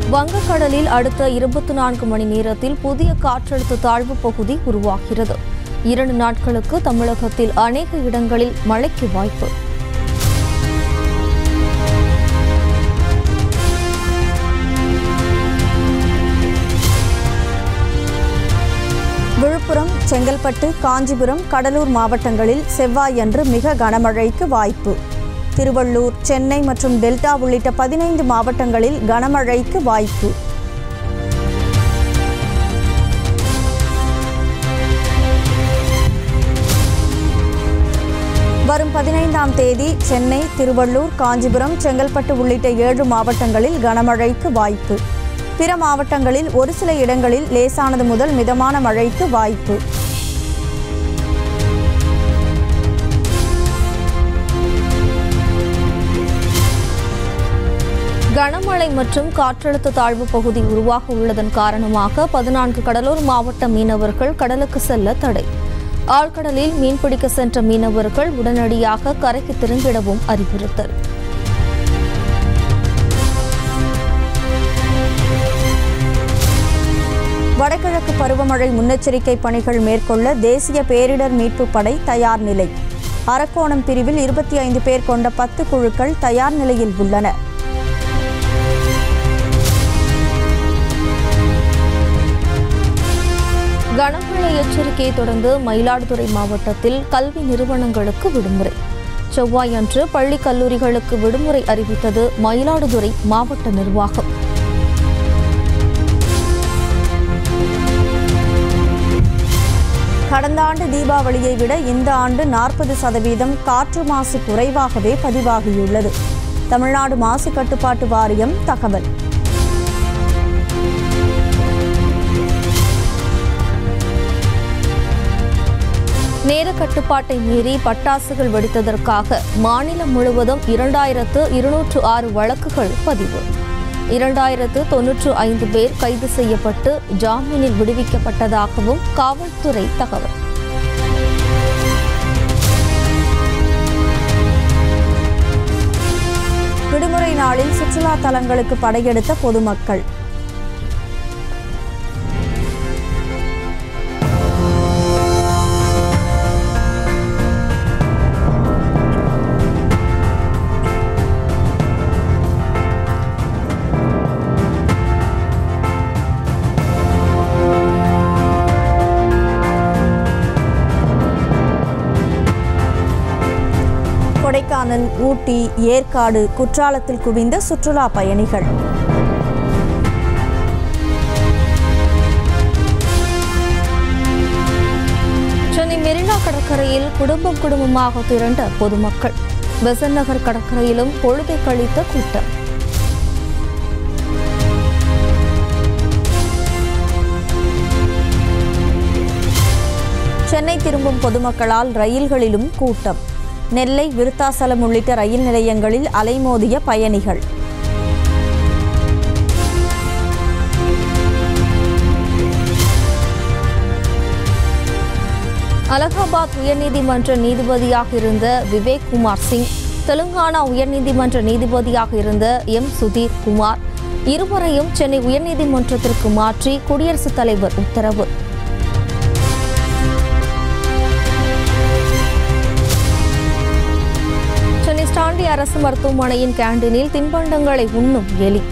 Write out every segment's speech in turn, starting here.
வங்கக்கடலில் அடுத்த இருபத்தி நான்கு மணி நேரத்தில் புதிய காற்றழுத்த தாழ்வு பகுதி உருவாகிறது இரண்டு நாட்களுக்கு தமிழகத்தில் அநேக இடங்களில் மழைக்கு வாய்ப்பு விழுப்புரம் செங்கல்பட்டு காஞ்சிபுரம் கடலூர் மாவட்டங்களில் செவ்வாயன்று மிக கனமழைக்கு வாய்ப்பு திருவள்ளூர் சென்னை மற்றும் டெல்டா உள்ளிட்ட பதினைந்து மாவட்டங்களில் கனமழைக்கு வாய்ப்பு வரும் பதினைந்தாம் தேதி சென்னை திருவள்ளூர் காஞ்சிபுரம் செங்கல்பட்டு உள்ளிட்ட ஏழு மாவட்டங்களில் கனமழைக்கு வாய்ப்பு பிற மாவட்டங்களில் ஒரு சில இடங்களில் லேசானது முதல் மிதமான மழைக்கு வாய்ப்பு கனமழை மற்றும் காற்றழுத்த தாழ்வு பகுதி உருவாக உள்ளதன் காரணமாக பதினான்கு கடலோர மாவட்ட மீனவர்கள் கடலுக்கு செல்ல தடை ஆழ்கடலில் மீன்பிடிக்க சென்ற மீனவர்கள் உடனடியாக கரைக்கு திரும்பிடவும் அறிவுறுத்தல் வடகிழக்கு பருவமழை முன்னெச்சரிக்கை பணிகள் மேற்கொள்ள தேசிய பேரிடர் மீட்பு படை தயார் நிலை அரக்கோணம் பிரிவில் இருபத்தி ஐந்து பேர் கொண்ட பத்து குழுக்கள் தயார் நிலையில் உள்ளன கனமழை எச்சரிக்கையை தொடர்ந்து மயிலாடுதுறை மாவட்டத்தில் கல்வி நிறுவனங்களுக்கு விடுமுறை செவ்வாய் அன்று பள்ளி கல்லூரிகளுக்கு விடுமுறை அறிவித்தது மயிலாடுதுறை மாவட்ட நிர்வாகம் கடந்த ஆண்டு தீபாவளியை விட இந்த ஆண்டு நாற்பது சதவீதம் காற்று மாசு குறைவாகவே பதிவாகியுள்ளது தமிழ்நாடு மாசு கட்டுப்பாட்டு வாரியம் தகவல் நேர கட்டுப்பாட்டை மீறி பட்டாசுகள் வெடித்ததற்காக மாநிலம் முழுவதும் இரண்டாயிரத்து இருநூற்று ஆறு வழக்குகள் பதிவு இரண்டாயிரத்து தொன்னூற்று ஐந்து பேர் கைது செய்யப்பட்டு ஜாமீனில் விடுவிக்கப்பட்டதாகவும் காவல்துறை தகவல் விடுமுறை நாளில் சுற்றுலா தலங்களுக்கு படையெடுத்த பொதுமக்கள் கொடைக்கானல் ஊட்டி ஏற்காடு குற்றாலத்தில் குவிந்த சுற்றுலா பயணிகள் சென்னை மெரினா கடற்கரையில் குடும்பம் குடும்பமாக திரண்ட பொதுமக்கள் பெசன் நகர் கடற்கரையிலும் பொழுதை கழித்த கூட்டம் சென்னை திரும்பும் பொதுமக்களால் ரயில்களிலும் கூட்டம் நெல்லை விருத்தாசலம் உள்ளிட்ட ரயில் நிலையங்களில் அலைமோதிய பயணிகள் அலகாபாத் உயர்நீதிமன்ற நீதிபதியாக இருந்த விவேக் குமார் சிங் தெலுங்கானா உயர்நீதிமன்ற நீதிபதியாக இருந்த எம் சுதீர் குமார் இருவரையும் சென்னை உயர்நீதிமன்றத்திற்கு மாற்றி குடியரசுத் தலைவர் உத்தரவு சென்னை ஸ்டாண்டி அரசு மருத்துவமனையின் கேண்டீனில் தின்பண்டங்களை உண்ணும் எலி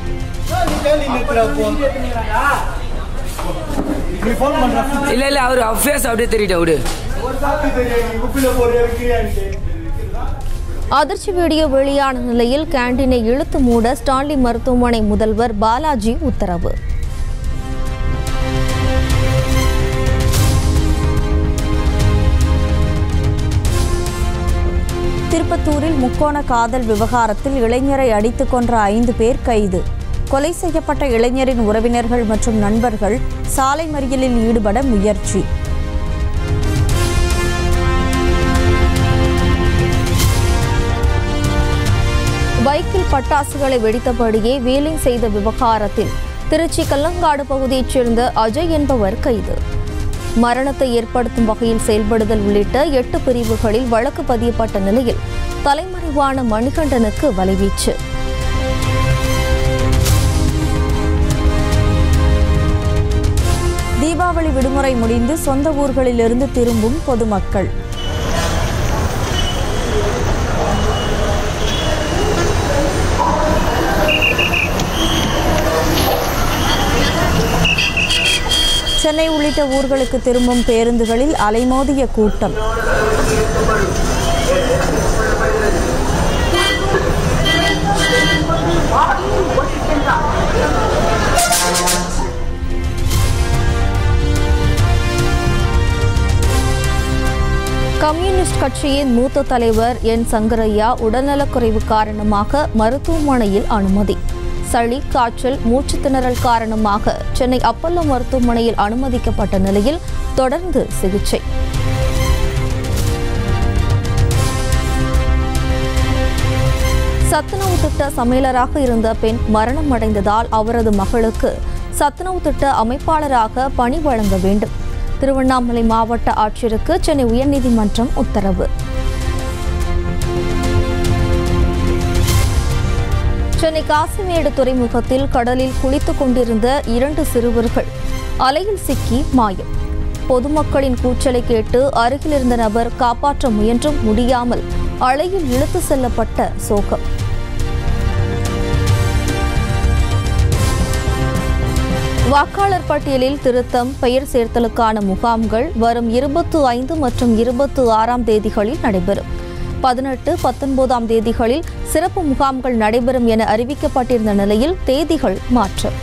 நீ ஃபோன் பண்ற இல்ல இல்ல அவரு அஃபேர்ஸ் அப்படியே தெரியிட்ட விடு ஒரு சாப்பி தெரியும் நீ குப்பில போறியா விக்கிறியான்ட்டு அதிர்ச்சி வீடியோ வெளியான நிலையில் கேண்டீனை இழுத்து மூட ஸ்டான்லி மருத்துவமனை முதல்வர் பாலாஜி உத்தரவு திருப்பத்தூரில் முக்கோண காதல் விவகாரத்தில் இளைஞரை அடித்துக் கொன்ற ஐந்து பேர் கைது கொலை செய்யப்பட்ட இளைஞரின் உறவினர்கள் மற்றும் நண்பர்கள் சாலை மறியலில் ஈடுபட முயற்சி பைக்கில் பட்டாசுகளை வெடித்தபடியே வீலிங் செய்த விவகாரத்தில் திருச்சி கல்லங்காடு பகுதியைச் சேர்ந்த அஜய் என்பவர் கைது மரணத்தை ஏற்படுத்தும் வகையில் செயல்படுதல் உள்ளிட்ட எட்டு பிரிவுகளில் வழக்கு பதியப்பட்ட நிலையில் தலைமறைவான மணிகண்டனுக்கு வலைவீச்சு தீபாவளி விடுமுறை முடிந்து சொந்த ஊர்களிலிருந்து திரும்பும் பொதுமக்கள் சென்னை உள்ளிட்ட ஊர்களுக்கு திரும்பும் பேருந்துகளில் அலைமோதிய கூட்டம் கம்யூனிஸ்ட் கட்சியின் மூத்த தலைவர் என் சங்கரையா உடல்நலக்குறைவு காரணமாக மருத்துவமனையில் அனுமதி சளி காய்ச்சல் மூச்சுத் திணறல் காரணமாக சென்னை அப்பல்லோ மருத்துவமனையில் அனுமதிக்கப்பட்ட நிலையில் தொடர்ந்து சிகிச்சை சத்துணவு திட்ட சமையலராக இருந்த பெண் மரணம் அடைந்ததால் அவரது மகளுக்கு சத்துணவு திட்ட அமைப்பாளராக பணி வழங்க வேண்டும் திருவண்ணாமலை மாவட்ட ஆட்சியருக்கு சென்னை உயர்நீதிமன்றம் உத்தரவு சென்னை காசிமேடு துறைமுகத்தில் கடலில் குளித்துக் கொண்டிருந்த இரண்டு சிறுவர்கள் அலையில் சிக்கி மாயம் பொதுமக்களின் கூச்சலை கேட்டு அருகில் இருந்த நபர் காப்பாற்ற முயன்றும் முடியாமல் அலையில் இழுத்து செல்லப்பட்ட சோகம் வாக்காளர் பட்டியலில் திருத்தம் பெயர் சேர்த்தலுக்கான முகாம்கள் வரும் இருபத்து ஐந்து மற்றும் இருபத்து ஆறாம் தேதிகளில் நடைபெறும் பதினெட்டு பத்தொன்பதாம் தேதிகளில் சிறப்பு முகாம்கள் நடைபெறும் என அறிவிக்கப்பட்டிருந்த நிலையில் தேதிகள் மாற்றம்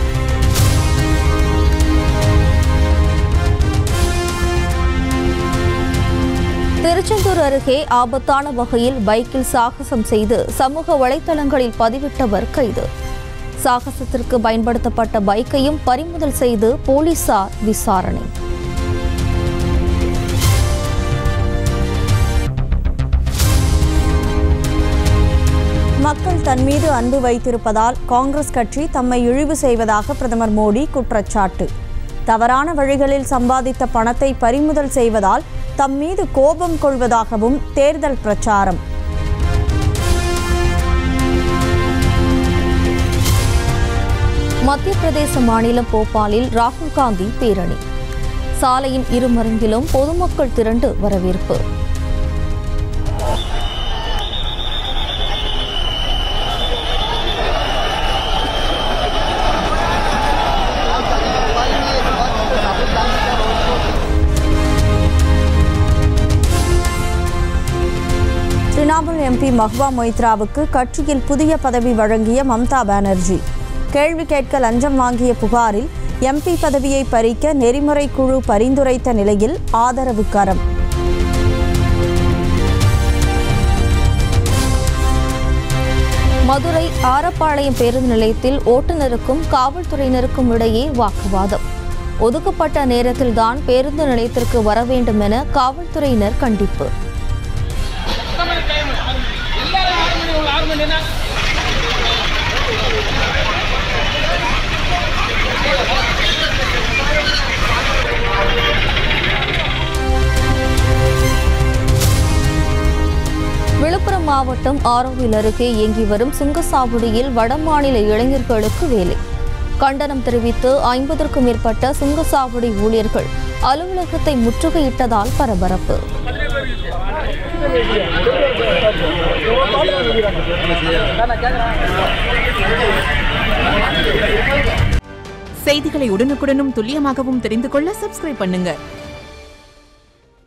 திருச்செந்தூர் அருகே ஆபத்தான வகையில் பைக்கில் சாகசம் செய்து சமூக வலைதளங்களில் பதிவிட்டவர் கைது சாகசத்திற்கு பயன்படுத்தப்பட்ட பைக்கையும் பறிமுதல் செய்து போலீசார் விசாரணை மக்கள் தன் மீது அன்பு வைத்திருப்பதால் காங்கிரஸ் கட்சி தம்மை இழிவு செய்வதாக பிரதமர் மோடி குற்றச்சாட்டு தவறான வழிகளில் சம்பாதித்த பணத்தை பறிமுதல் செய்வதால் தம் மீது கோபம் கொள்வதாகவும் தேர்தல் பிரச்சாரம் மத்திய பிரதேச மாநிலம் போபாலில் ராகுல் காந்தி பேரணி சாலையின் இருமருங்கிலும் பொதுமக்கள் திரண்டு வரவேற்பு திரிணாமுல் எம்பி மஹ்வா மொய்த்ராவுக்கு கட்சியில் புதிய பதவி வழங்கிய மம்தா பானர்ஜி கேள்வி கேட்க லஞ்சம் வாங்கிய புகாரில் எம்பி பதவியை பறிக்க நெறிமுறை குழு பரிந்துரைத்த நிலையில் ஆதரவு கரம் மதுரை ஆரப்பாளையம் பேருந்து நிலையத்தில் ஓட்டுநருக்கும் காவல்துறையினருக்கும் இடையே வாக்குவாதம் ஒதுக்கப்பட்ட நேரத்தில்தான் பேருந்து நிலையத்திற்கு வர வேண்டும் என காவல்துறையினர் கண்டிப்பு விழுப்புரம் மாவட்டம் ஆரோவில் அருகே இயங்கி வரும் சுங்கசாவடியில் வடமாநில இளைஞர்களுக்கு வேலை கண்டனம் தெரிவித்து ஐம்பதற்கும் மேற்பட்ட சுங்கசாவடி ஊழியர்கள் அலுவலகத்தை முற்றுகையிட்டதால் பரபரப்பு செய்திகளை உடனுக்குடனும் துல்லியமாகவும் தெரிந்து கொள்ள சப்ஸ்கிரைப் பண்ணுங்க